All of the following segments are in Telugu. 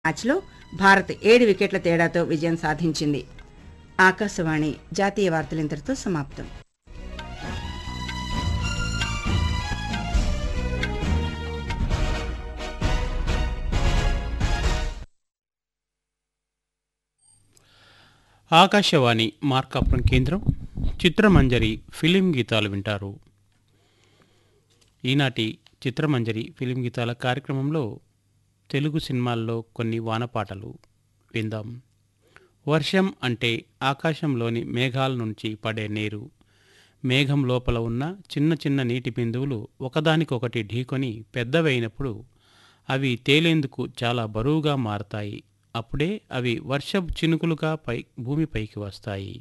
మ్యాచ్లో భారత్ ఏడు వికెట్ల తేడాతో విజయం సాధించింది ఆకాశవాణి జాతీయ వార్తలు ఇంతటితో సమాప్తం ఆకాశవాణి మార్కాపురం కేంద్రం చిత్రమంజరి ఫిలిం గీతాలు వింటారు ఈనాటి చిత్రమంజరి ఫిలిం గీతాల కార్యక్రమంలో తెలుగు సినిమాల్లో కొన్ని వానపాటలు విందాం వర్షం అంటే ఆకాశంలోని మేఘాల నుంచి పడే నీరు మేఘం లోపల ఉన్న చిన్న చిన్న నీటి బిందువులు ఒకదానికొకటి ఢీకొని పెద్దవైనప్పుడు అవి తేలేందుకు చాలా బరువుగా మారతాయి అప్పుడే అవి వర్షపు చినుకులుగా పై భూమిపైకి వస్తాయి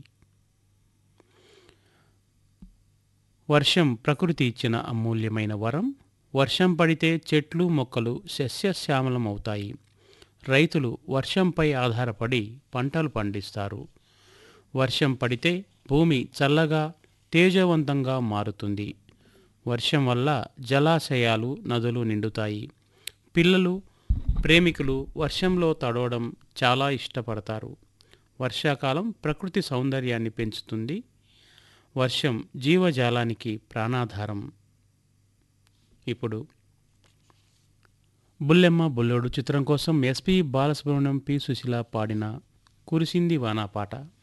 వర్షం ప్రకృతి ఇచ్చిన అమూల్యమైన వరం వర్షం పడితే చెట్లు మొక్కలు సస్యశ్యామలమవుతాయి రైతులు వర్షంపై ఆధారపడి పంటలు పండిస్తారు వర్షం పడితే భూమి చల్లగా తేజవంతంగా మారుతుంది వర్షం వల్ల జలాశయాలు నదులు నిండుతాయి పిల్లలు ప్రేమికులు వర్షంలో తడవడం చాలా ఇష్టపడతారు వర్షాకాలం ప్రకృతి సౌందర్యాన్ని పెంచుతుంది వర్షం జీవజాలానికి ప్రాణాధారం ఇప్పుడు బుల్లెమ్మ బుల్లోడు చిత్రం కోసం ఎస్పి బాలసుబ్రహ్మణ్యం పి సుశీల పాడిన కురిసింది వానా పాట